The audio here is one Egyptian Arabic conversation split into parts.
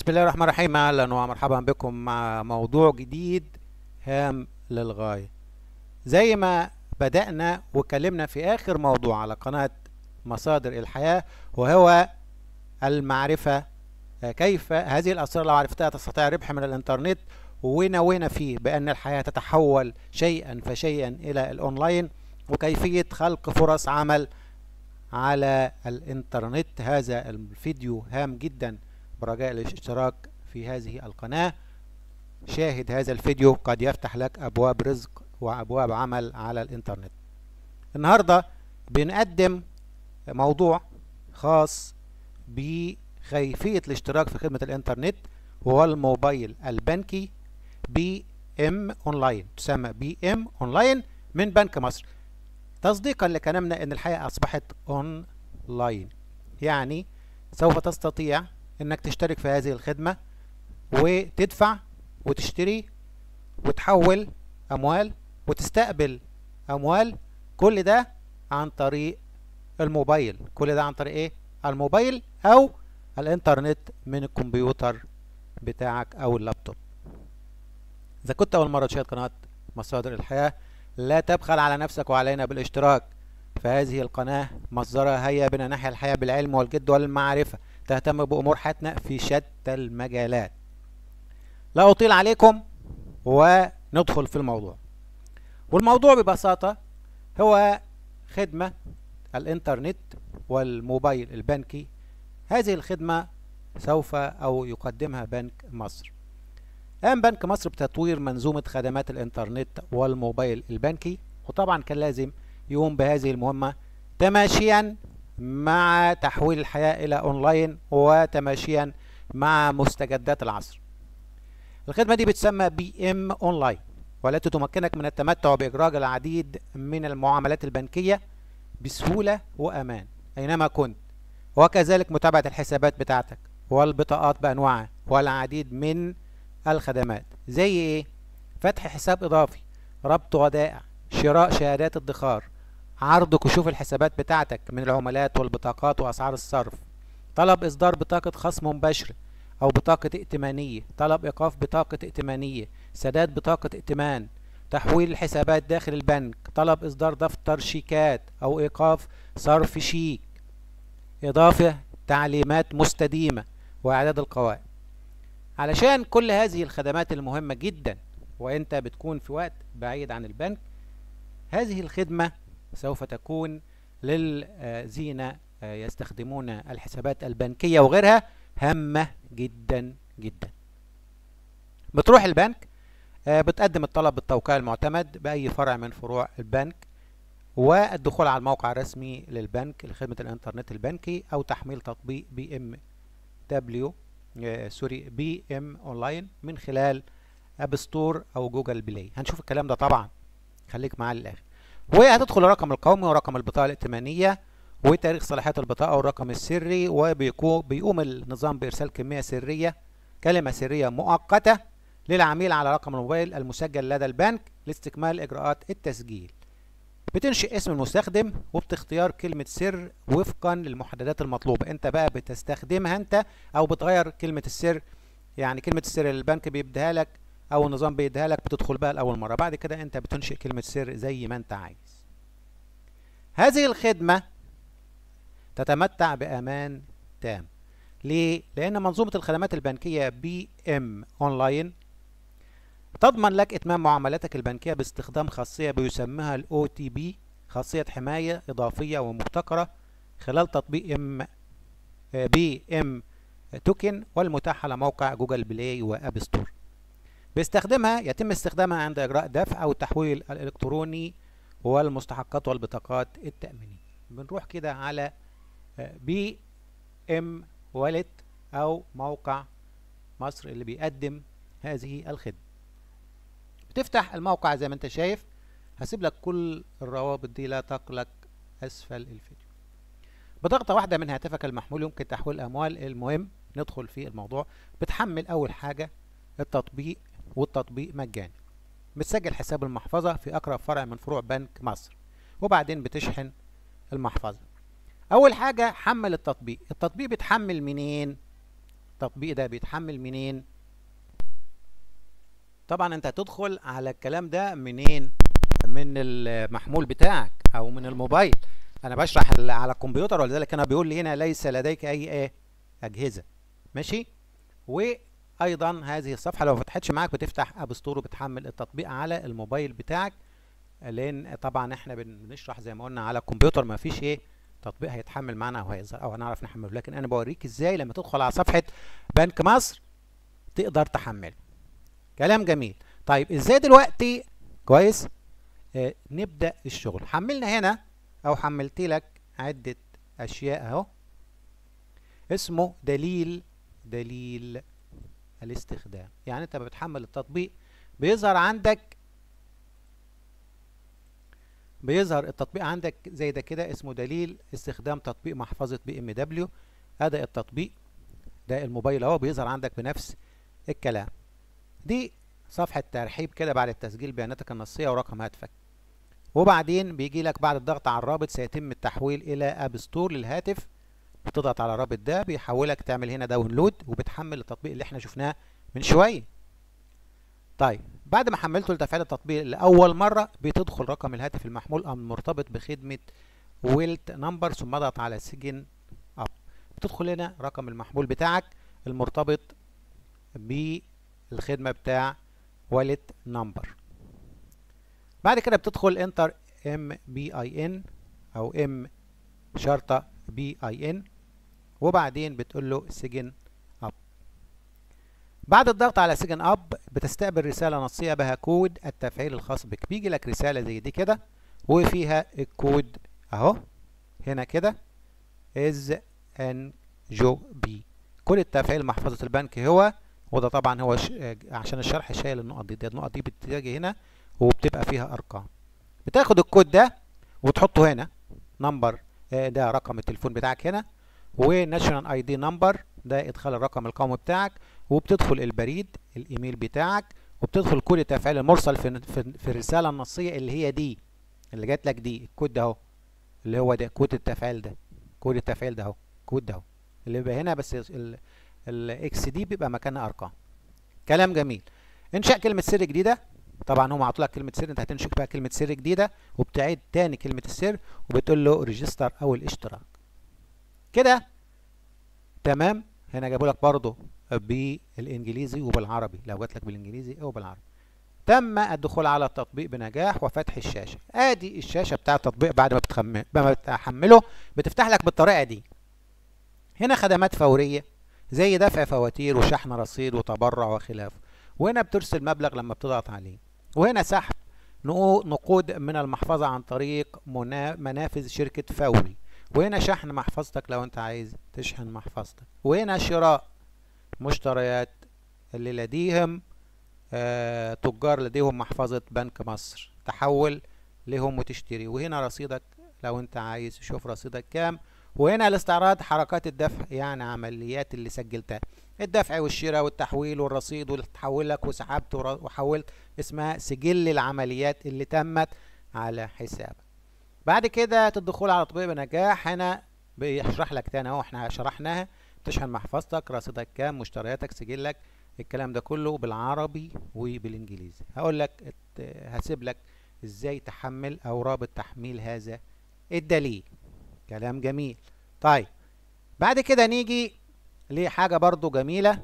بسم الله الرحمن الرحيم اهلا ومرحبا بكم مع موضوع جديد هام للغاية زي ما بدأنا وكلمنا في آخر موضوع على قناة مصادر الحياة وهو المعرفة كيف هذه الأسرار لو عرفتها تستطيع الربح من الإنترنت ونوينا فيه بأن الحياة تتحول شيئا فشيئا إلى الأونلاين وكيفية خلق فرص عمل على الإنترنت هذا الفيديو هام جدا برجاء الاشتراك في هذه القناة شاهد هذا الفيديو قد يفتح لك أبواب رزق وأبواب عمل على الإنترنت النهاردة بنقدم موضوع خاص بكيفية الاشتراك في خدمة الإنترنت وهو الموبايل البنكي بي ام اونلاين تسمى بي ام اونلاين من بنك مصر تصديقا لكلامنا ان الحياة اصبحت اونلاين يعني سوف تستطيع انك تشترك في هذه الخدمة وتدفع وتشتري وتحول اموال وتستقبل اموال كل ده عن طريق الموبايل كل ده عن طريق ايه الموبايل او الانترنت من الكمبيوتر بتاعك او اللابتوب اذا كنت اول مرة تشاهد قناة مصادر الحياة لا تبخل على نفسك وعلينا بالاشتراك فهذه القناة مصدرها هيا بنا نحيا الحياة بالعلم والجد والمعرفة تهتم بأمور حياتنا في شتى المجالات لا أطيل عليكم وندخل في الموضوع والموضوع ببساطة هو خدمة الإنترنت والموبايل البنكي هذه الخدمة سوف أو يقدمها بنك مصر قام بنك مصر بتطوير منظومة خدمات الإنترنت والموبايل البنكي وطبعا كان لازم يقوم بهذه المهمة تماشيا مع تحويل الحياة إلى أونلاين وتماشيا مع مستجدات العصر الخدمة دي بتسمى بي ام أونلاين والتي تمكنك من التمتع بإجراء العديد من المعاملات البنكية بسهولة وأمان أينما كنت وكذلك متابعة الحسابات بتاعتك والبطاقات بأنواعها والعديد من الخدمات زي ايه فتح حساب اضافي ربط ودائع شراء شهادات ادخار عرض كشوف الحسابات بتاعتك من العملات والبطاقات واسعار الصرف طلب اصدار بطاقة خصم مباشرة او بطاقة ائتمانية طلب ايقاف بطاقة ائتمانية سداد بطاقة ائتمان تحويل الحسابات داخل البنك طلب اصدار دفتر شيكات او ايقاف صرف شيك اضافة تعليمات مستديمة واعداد القوائم علشان كل هذه الخدمات المهمة جدا وانت بتكون في وقت بعيد عن البنك هذه الخدمة سوف تكون للذين يستخدمون الحسابات البنكية وغيرها هامة جدا جدا بتروح البنك بتقدم الطلب بالتوقيع المعتمد بأي فرع من فروع البنك والدخول على الموقع الرسمي للبنك لخدمة الانترنت البنكي او تحميل تطبيق بي ام دبليو سوري بي ام اونلاين من خلال اب ستور او جوجل بلاي هنشوف الكلام ده طبعا خليك معايا للاخر وهتدخل الرقم القومي ورقم البطاقه الائتمانيه وتاريخ صلاحيه البطاقه والرقم السري وبيقوم النظام بارسال كميه سريه كلمه سريه مؤقته للعميل على رقم الموبايل المسجل لدى البنك لاستكمال اجراءات التسجيل بتنشئ اسم المستخدم وبتختيار كلمة سر وفقا للمحددات المطلوبة انت بقى بتستخدمها انت او بتغير كلمة السر يعني كلمة السر اللي البنك بيديها لك او النظام بيديها لك بتدخل بقى لأول مرة بعد كده انت بتنشئ كلمة سر زي ما انت عايز هذه الخدمة تتمتع بأمان تام ليه؟ لأن منظومة الخدمات البنكية بي ام اونلاين تضمن لك اتمام معاملاتك البنكيه باستخدام خاصيه بيسميها الاو تي بي خاصيه حمايه اضافيه ومبتكره خلال تطبيق ام بي ام توكن والمتاح على موقع جوجل بلاي واب ستور باستخدامها يتم استخدامها عند اجراء دفع او التحويل الالكتروني والمستحقات والبطاقات التامينيه بنروح كده على بي ام والت او موقع مصر اللي بيقدم هذه الخدمه تفتح الموقع زي ما انت شايف هسيب لك كل الروابط دي لا تقلق اسفل الفيديو بضغطة واحدة من هاتفك المحمول يمكن تحويل اموال المهم ندخل في الموضوع بتحمل اول حاجة التطبيق والتطبيق مجاني بتسجل حساب المحفظة في اقرب فرع من فروع بنك مصر وبعدين بتشحن المحفظة اول حاجة حمل التطبيق التطبيق بتحمل منين التطبيق ده بيتحمل منين طبعا انت هتدخل على الكلام ده منين من المحمول بتاعك او من الموبايل انا بشرح على الكمبيوتر ولذلك انا بيقول لي هنا ليس لديك اي ايه اجهزه ماشي وايضا هذه الصفحه لو فتحتش معاك بتفتح اب ستور وبتحمل التطبيق على الموبايل بتاعك لان طبعا احنا بنشرح زي ما قلنا على الكمبيوتر ما فيش ايه تطبيق هيتحمل معانا او هيظهر او هنعرف نحمله لكن انا بوريك ازاي لما تدخل على صفحه بنك مصر تقدر تحمله كلام جميل طيب ازاي دلوقتي كويس آه نبدا الشغل حملنا هنا او حملت لك عده اشياء اهو اسمه دليل دليل الاستخدام يعني انت بتحمل التطبيق بيظهر عندك بيظهر التطبيق عندك زي ده كده اسمه دليل استخدام تطبيق محفظة بي ام دبليو اداء التطبيق ده الموبايل اهو بيظهر عندك بنفس الكلام دي صفحة ترحيب كده بعد التسجيل بياناتك النصية ورقم هاتفك وبعدين بيجي لك بعد الضغط على الرابط سيتم التحويل الى اب ستور للهاتف بتضغط على الرابط ده بيحولك تعمل هنا داونلود وبتحمل التطبيق اللي احنا شفناه من شويه طيب بعد ما حملته لتفعيل التطبيق لاول مره بتدخل رقم الهاتف المحمول المرتبط بخدمه ويلت نمبر ثم اضغط على سجن اب بتدخل هنا رقم المحمول بتاعك المرتبط بالخدمه بتاع والت نمبر بعد كده بتدخل انتر ام بي اي ان او ام شرطه بي اي ان وبعدين بتقول له سجن اب بعد الضغط على سجن اب بتستقبل رساله نصيه بها كود التفعيل الخاص بك بيجي لك رساله زي دي كده وفيها الكود اهو هنا كده از ان جو بي كود التفعيل محفظه البنك هو وده طبعا هو ش... عشان الشرح شايل النقط دي, دي النقط دي بتيجي هنا وبتبقى فيها ارقام بتاخد الكود ده وتحطه هنا نمبر ده رقم التليفون بتاعك هنا وناشونال اي دي نمبر ده ادخال الرقم القومي بتاعك وبتدخل البريد الايميل بتاعك وبتدخل كود التفعيل المرسل في, في, في الرساله النصيه اللي هي دي اللي جات لك دي الكود ده اهو اللي هو ده كود التفعيل ده كود التفعيل ده اهو كود ده اهو اللي بيبقى هنا بس الاكس دي بيبقى مكانها ارقام كلام جميل انشاء كلمه سر جديده طبعا هم عطوا لك كلمه سر انت هتنشئ بقى كلمه سر جديده وبتعيد تاني كلمه السر وبتقول له ريجستر او الاشتراك كده تمام هنا جابوا لك برضه بالانجليزي وبالعربي لو جات لك بالانجليزي او بالعربي تم الدخول على التطبيق بنجاح وفتح الشاشه ادي الشاشه بتاع التطبيق بعد ما بتخم... ما بتحمله بتفتح لك بالطريقه دي هنا خدمات فوريه زي دفع فواتير وشحن رصيد وتبرع وخلافه وهنا بترسل مبلغ لما بتضغط عليه وهنا سحب نقود من المحفظة عن طريق منافذ شركة فوري وهنا شحن محفظتك لو انت عايز تشحن محفظتك وهنا شراء مشتريات اللي لديهم آه تجار لديهم محفظة بنك مصر تحول لهم وتشتري وهنا رصيدك لو انت عايز تشوف رصيدك كام وهنا الاستعراض حركات الدفع يعني عمليات اللي سجلتها الدفع والشراء والتحويل والرصيد واللي تحول لك وسحبت وحولت اسمها سجل العمليات اللي تمت على حسابك بعد كده الدخول على تطبيق بنجاح هنا بيشرح لك تاني اهو احنا شرحناها تشحن محفظتك رصيدك كام مشترياتك سجلك الكلام ده كله بالعربي وبالانجليزي هقول لك هسيب لك ازاي تحمل او رابط تحميل هذا الدليل كلام جميل طيب بعد كده نيجي لحاجة برضو جميلة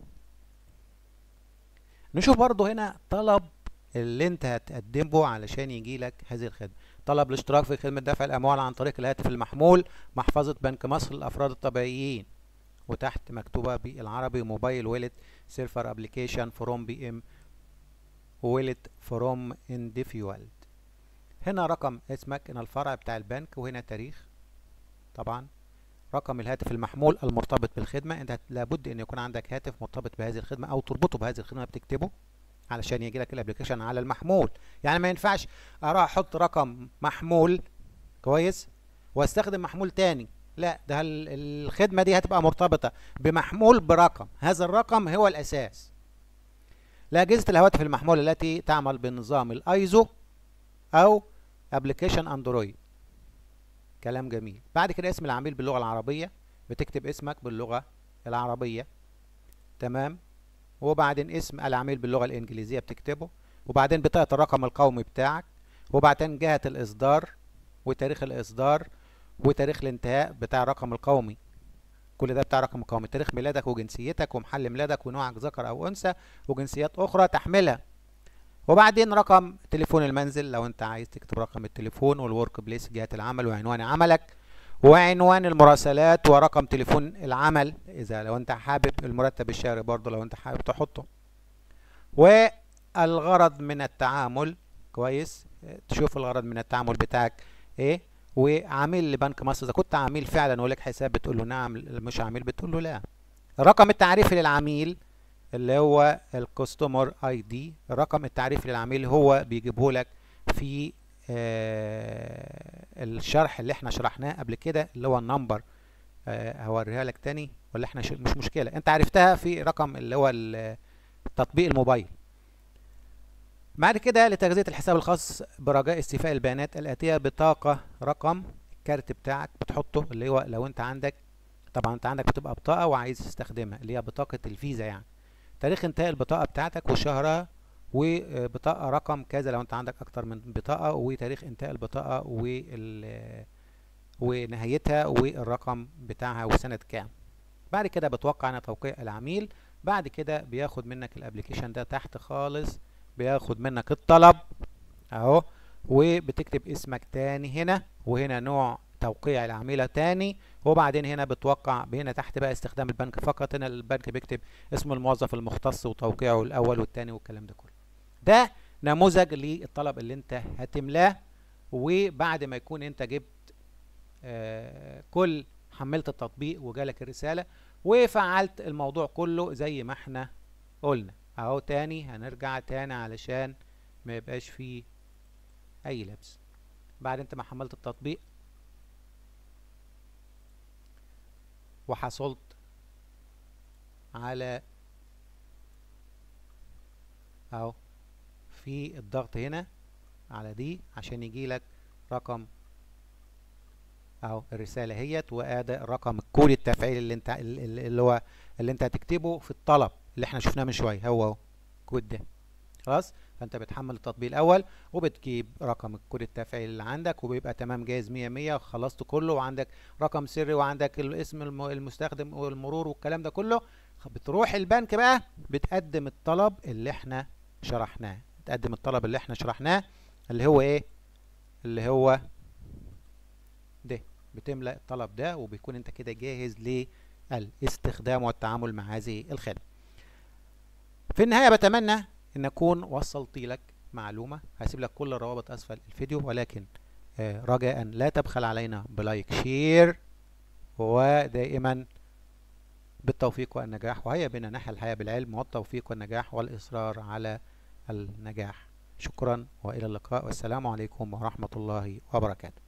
نشوف برضو هنا طلب اللي انت هتقدمه علشان يجي لك هذه الخدمة طلب الاشتراك في خدمة دفع الأموال عن طريق الهاتف المحمول محفظة بنك مصر للأفراد الطبيعيين وتحت مكتوبة بالعربي موبايل ويلت سيرفر ابلكيشن فروم بي ام ويلت فروم انديفيوالد هنا رقم اسمك هنا الفرع بتاع البنك وهنا تاريخ طبعا رقم الهاتف المحمول المرتبط بالخدمة انت لابد ان يكون عندك هاتف مرتبط بهذه الخدمة او تربطه بهذه الخدمة بتكتبه علشان يجي لك الابلكيشن على المحمول يعني ما ينفعش اروح احط رقم محمول كويس واستخدم محمول تاني لا ده الخدمة دي هتبقى مرتبطة بمحمول برقم هذا الرقم هو الاساس لأجهزة الهواتف المحمولة التي تعمل بنظام الايزو او ابلكيشن اندرويد كلام جميل بعد كده اسم العميل باللغة العربية بتكتب اسمك باللغة العربية تمام وبعدين اسم العميل باللغة الإنجليزية بتكتبه وبعدين بطاقة الرقم القومي بتاعك وبعدين جهة الإصدار وتاريخ الإصدار وتاريخ الانتهاء بتاع الرقم القومي كل ده بتاع رقم القومي تاريخ ميلادك وجنسيتك ومحل ميلادك ونوعك ذكر أو أنثى وجنسيات أخرى تحملها وبعدين رقم تليفون المنزل لو انت عايز تكتب رقم التليفون والورك بليس جهة العمل وعنوان عملك وعنوان المراسلات ورقم تليفون العمل اذا لو انت حابب المرتب الشهري برضه لو انت حابب تحطه والغرض من التعامل كويس تشوف الغرض من التعامل بتاعك ايه وعميل لبنك مصر اذا كنت عميل فعلا ولك حساب بتقول له نعم مش عميل بتقول له لا الرقم التعريفي للعميل اللي هو الكاستمر اي دي الرقم التعريفي للعميل هو بيجيبه لك في آه الشرح اللي احنا شرحناه قبل كده اللي هو النمبر آه هوريها لك تاني ولا احنا مش مشكله انت عرفتها في رقم اللي هو تطبيق الموبايل بعد كده لتغذية الحساب الخاص برجاء استيفاء البيانات الآتية بطاقة رقم الكارت بتاعك بتحطه اللي هو لو انت عندك طبعا انت عندك بتبقى بطاقة وعايز تستخدمها اللي هي بطاقة الفيزا يعني تاريخ انتهاء البطاقة بتاعتك وشهرها وبطاقة رقم كذا لو انت عندك اكتر من بطاقة وتاريخ انتهاء البطاقة وال ونهايتها والرقم بتاعها وسنة كام بعد كده بتوقع انا توقيع العميل بعد كده بياخد منك الابليكيشن ده تحت خالص بياخد منك الطلب اهو وبتكتب اسمك تاني هنا وهنا نوع توقيع العميلة تاني وبعدين هنا بتوقع هنا تحت بقى استخدام البنك فقط هنا البنك بيكتب اسم الموظف المختص وتوقيعه الاول والتاني والكلام ده كله ده نموذج للطلب اللي انت هتملاه وبعد ما يكون انت جبت آه كل حملت التطبيق وجالك الرسالة وفعلت الموضوع كله زي ما احنا قلنا اهو تاني هنرجع تاني علشان ما يبقاش فيه اي لبس بعد انت ما حملت التطبيق وحصلت على اهو في الضغط هنا على دي عشان يجي لك رقم اهو الرساله اهيت واداء الرقم الكود التفعيل اللي انت اللي هو اللي انت هتكتبه في الطلب اللي احنا شفناه من شويه هو اهو الكود ده خلاص فانت بتحمل التطبيق الاول وبتجيب رقم الكود التفعيل اللي عندك وبيبقى تمام جاهز 100 100 خلصت كله وعندك رقم سري وعندك الاسم المستخدم والمرور والكلام ده كله بتروح البنك بقى بتقدم الطلب اللي احنا شرحناه تقدم الطلب اللي احنا شرحناه اللي هو ايه اللي هو ده بتملأ الطلب ده وبيكون انت كده جاهز للاستخدام والتعامل مع هذه الخدمة في النهاية بتمنى ان اكون وصلت لك معلومة هسيب لك كل الروابط اسفل الفيديو ولكن آه رجاء لا تبخل علينا بلايك شير ودائما بالتوفيق والنجاح وهيا بنا نحيا الحياة بالعلم والتوفيق والنجاح والإصرار على النجاح شكرا وإلى اللقاء والسلام عليكم ورحمة الله وبركاته